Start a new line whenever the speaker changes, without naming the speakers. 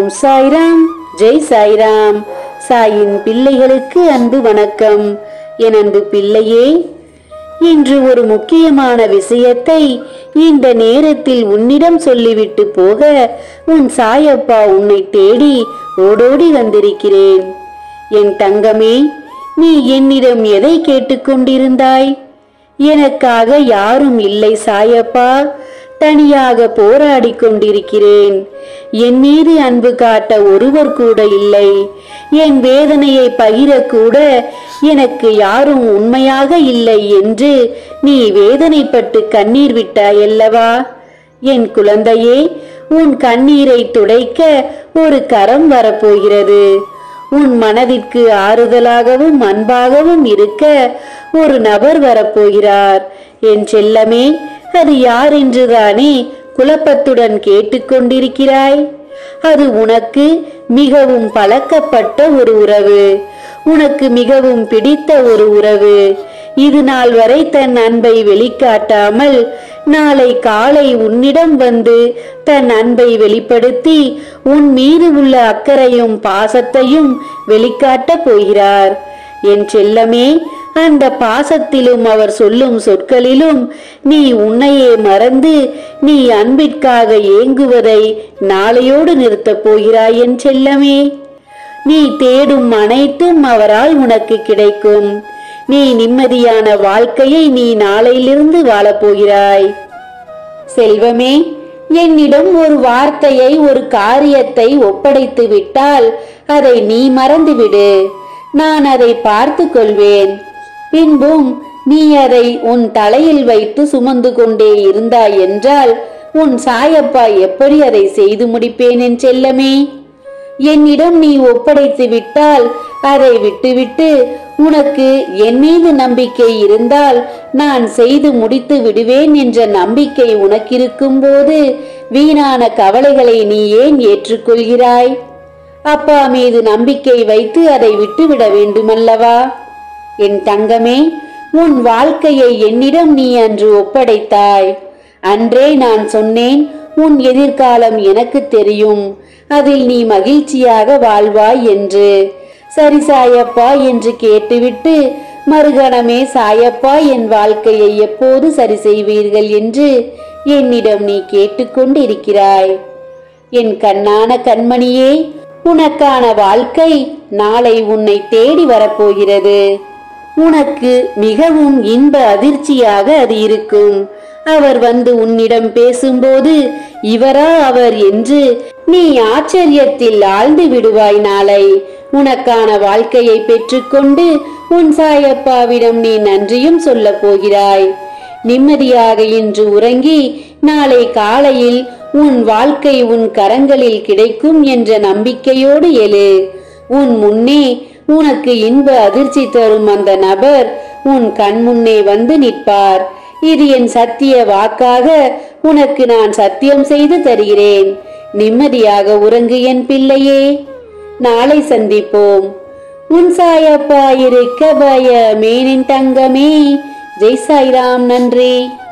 ஓம் சாய்ராம் ஜெய் சாய்ராம் சாயின் பிள்ளைகளுக்கு அன்பு வணக்கம் என் அன்பு பிள்ளையே இன்று ஒரு முக்கியமான விஷயத்தை இந்த நேரத்தில் உன்னிடம் சொல்லிவிட்டு போக உன் சாயப்பா உன்னை தேடி ஓடோடி வந்திருக்கிறேன் என் தங்கமே நீ என்னிடம் எதை கேட்டுக்கொண்டிருந்தாய் எனக்காக யாரும் இல்லை சாயப்பா தனியாக போராடிக் கொண்டிருக்கிறேன் என் மீது அன்பு காட்ட ஒருவர் கூட இல்லை என் வேதனையை பகிரக்கூட எனக்கு யாரும் உண்மையாக இல்லை என்று நீ வேதனைப்பட்டு கண்ணீர் விட்டாயல்லவா என் குழந்தையே உன் கண்ணீரை துடைக்க ஒரு கரம் வரப்போகிறது உன் மனதிற்கு ஆறுதலாகவும் அன்பாகவும் இருக்க ஒரு நபர் வரப்போகிறார் என் செல்லமே அது யார் என்றுதானே குழப்பத்துடன் கேட்டுக்கொண்டிருக்கிறாய் அது உனக்கு மிகவும் பழக்கப்பட்ட ஒரு உறவு உனக்கு மிகவும் பிடித்த ஒரு உறவு இது நாள் வரை தன் அன்பை வெளிக்காட்டாமல் நாளை காலை உன்னிடம் வந்து தன் அன்பை வெளிப்படுத்தி உன் மீது உள்ள அக்கறையும் பாசத்தையும் வெளிக்காட்டப் போகிறார் என் செல்லமே அந்த பாசத்திலும் அவர் சொல்லும் சொற்களிலும் நீ உன்னையே மறந்து நீ அன்பிற்காக ஏங்குவதை நாளையோடு நிறுத்தப் போகிறாய் என் செல்லமே நீ தேடும் அனைத்தும் அவரால் உனக்கு கிடைக்கும் நீ நிம்மதியான வாழ்க்கையை நீ நாளையிலிருந்து வாழப்போகிறாய் செல்வமே என்னிடம் ஒரு வார்த்தையை ஒரு காரியத்தை ஒப்படைத்து விட்டால் அதை நீ மறந்துவிடு நான் அதை பார்த்து கொள்வேன் பின்பும் நீ அதை உன் தலையில் வைத்து சுமந்து கொண்டே இருந்தாய் என்றால் உன் சாயப்பா எப்படி அதை செய்து முடிப்பேன் என் செல்லமே என்னிடம் நீ ஒப்படைத்து விட்டால் அதை விட்டுவிட்டு உனக்கு என் மீது நம்பிக்கை இருந்தால் நான் செய்து முடித்து விடுவேன் என்ற நம்பிக்கை உனக்கிருக்கும் போது வீணான கவலைகளை நீ ஏன் ஏற்றுக்கொள்கிறாய் அப்பா மீது நம்பிக்கை வைத்து அதை விட்டுவிட வேண்டுமல்லவா என் தங்கமே உன் வாழ்க்கையை என்னிடம் நீ அன்று ஒப்படைத்தாய் அன்றே நான் சொன்னேன் உன் எதிர்காலம் எனக்கு தெரியும் அதில் நீ மகிழ்ச்சியாக வாழ்வாய் என்று சரி சாயப்பா என்று கேட்டுவிட்டு மறுகணமே சாயப்பா என் வாழ்க்கையை எப்போது சரி செய்வீர்கள் என்று என்னிடம் நீ கேட்டுக்கொண்டிருக்கிறாய் என் கண்ணான கண்மணியே உனக்கான வாழ்க்கை நாளை உன்னை தேடி வரப்போகிறது உனக்கு மிகவும் இன்ப அதிர்ச்சியாக அது இருக்கும் அவர் வந்து உன்னிடம் பேசும்போது இவரா அவர் என்று நீ ஆச்சரியத்தில் ஆழ்ந்து விடுவாய் நாளை உனக்கான வாழ்க்கையை பெற்றுக்கொண்டு உன் சாயப்பாவிடம் நீ நன்றியும் சொல்லப் போகிறாய் நிம்மதியாக இன்று உறங்கி நாளை காலையில் உன் வாழ்க்கை உன் கரங்களில் கிடைக்கும் என்ற நம்பிக்கையோடு எழு உன் முன்னே உனக்கு இன்ப அதிர்ச்சி தரும் அந்த நபர் உன் கண் முன்னே வந்து நிற்பார் இது என் சத்திய வாக்காக உனக்கு நான் சத்தியம் செய்து தருகிறேன் நிம்மதியாக உறங்கு என் பிள்ளையே நாளை சந்திப்போம் உன் சாயப்பா இருக்க பயமேனின் தங்கமே ஜெய் சாய்ராம் நன்றி